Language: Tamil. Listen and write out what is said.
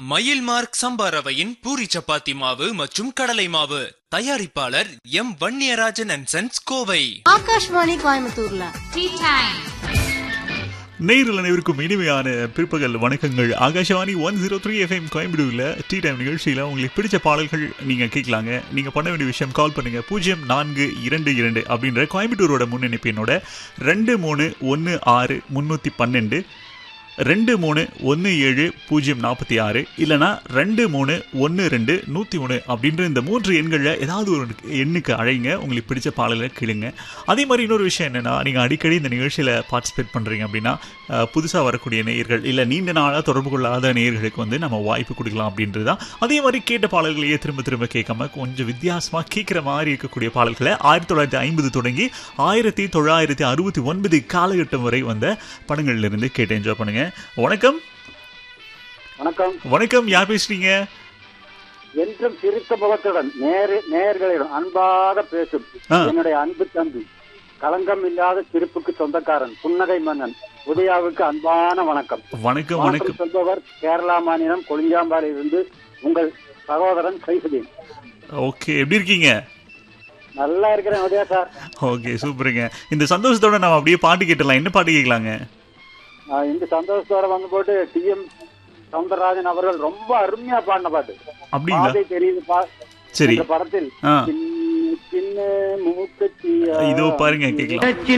மயில் மார்க் சம்பா ரவையின் பூரி சப்பாத்தி மாவு மற்றும் கடலை மாவு தயாரிப்பாளர் M Vanniyarajan and sons Kovai Akashvani கோயம்புத்தூர்ல டீ டைம் நேரில் அனைவருக்கும் இனிமையான பிற்பகல் வணக்கங்கள் Akashvani one zero three FM கோயம்புத்தூரில் டீ டைம் நிகழ்ச்சியில் உங்களுக்கு பிடிச்ச பாடல்கள் நீங்கள் கேட்கலாங்க நீங்கள் பண்ண வேண்டிய விஷயம் கால் பண்ணுங்கள் பூஜ்ஜியம் நான்கு இரண்டு இரண்டு அப்படின்ற கோயம்புத்தூரோட முன்னணிப்பு என்னோட ரெண்டு மூணு ஒன்று ஆறு முந்நூற்றி பன்னெண்டு ரெண்டு மூணு ஒன்று ஏழு பூஜ்ஜியம் நாற்பத்தி ஆறு இல்லைனா ரெண்டு மூணு ஒன்று ரெண்டு நூற்றி ஒன்று அப்படின்ற இந்த மூன்று எண்களில் ஏதாவது ஒரு எண்ணுக்கு அழைங்க உங்களுக்கு பிடிச்ச பாடலை கேளுங்க அதே மாதிரி இன்னொரு விஷயம் என்னென்னா நீங்கள் அடிக்கடி இந்த நிகழ்ச்சியில் பார்ட்டிசிபேட் பண்ணுறீங்க அப்படின்னா புதுசாக வரக்கூடிய நேயர்கள் இல்லை நீண்ட நாளாக தொடர்பு கொள்ளாத நேயர்களுக்கு வந்து நம்ம வாய்ப்பு கொடுக்கலாம் அப்படின்றது தான் அதே மாதிரி கேட்ட பாடல்களையே திரும்ப திரும்ப கேட்காம கொஞ்சம் வித்தியாசமாக கேட்குற மாதிரி இருக்கக்கூடிய பாடல்களை ஆயிரத்தி தொள்ளாயிரத்தி ஐம்பது தொடங்கி ஆயிரத்தி தொள்ளாயிரத்தி அறுபத்தி ஒன்பது காலகட்டம் வரை வந்த படங்கள்லேருந்து கேட்டு என்ஜாய் பண்ணுங்க வணக்கம் வணக்கம் வணக்கம் யார் பேசுறீங்க என்றும் சிரித்த முகத்துடன் நேரு நேயர்களிடம் அன்பாக பேசும் ஆ. என்னுடைய அன்பு தம்பி களங்கம் இல்லாத சிரிப்புக்கு சொந்தக்காரன் புன்னகை மன்னன் உதயாவுக்கு அன்பான வணக்கம் வணக்கம் மாற்றம் வணக்கம் சொல்பவர் கேரளா மாநிலம் கொளிஞ்சாம்பாடியில் இருந்து உங்கள் சகோதரன் சைஃபுதீன் ஓகே எப்படி இருக்கீங்க நல்லா இருக்கிறேன் உதயா சார் ஓகே சூப்பருங்க இந்த சந்தோஷத்தோட நம்ம அப்படியே பாட்டு கேட்டலாம் என்ன பாட்டு கேட்கலாங்க ஆ, இந்த சந்தோஷத்தோட வந்து போட்டு டி எம் சவுந்தரராஜன் அவர்கள் ரொம்ப அருமையா பாடின பாட்டு அப்படிங்களா பாதை தெரியுது பா சரி என்ற படத்தில் ஆ சின்ன சின்ன மூக்குத்தியா இதோ பாருங்க கேட்கலாம்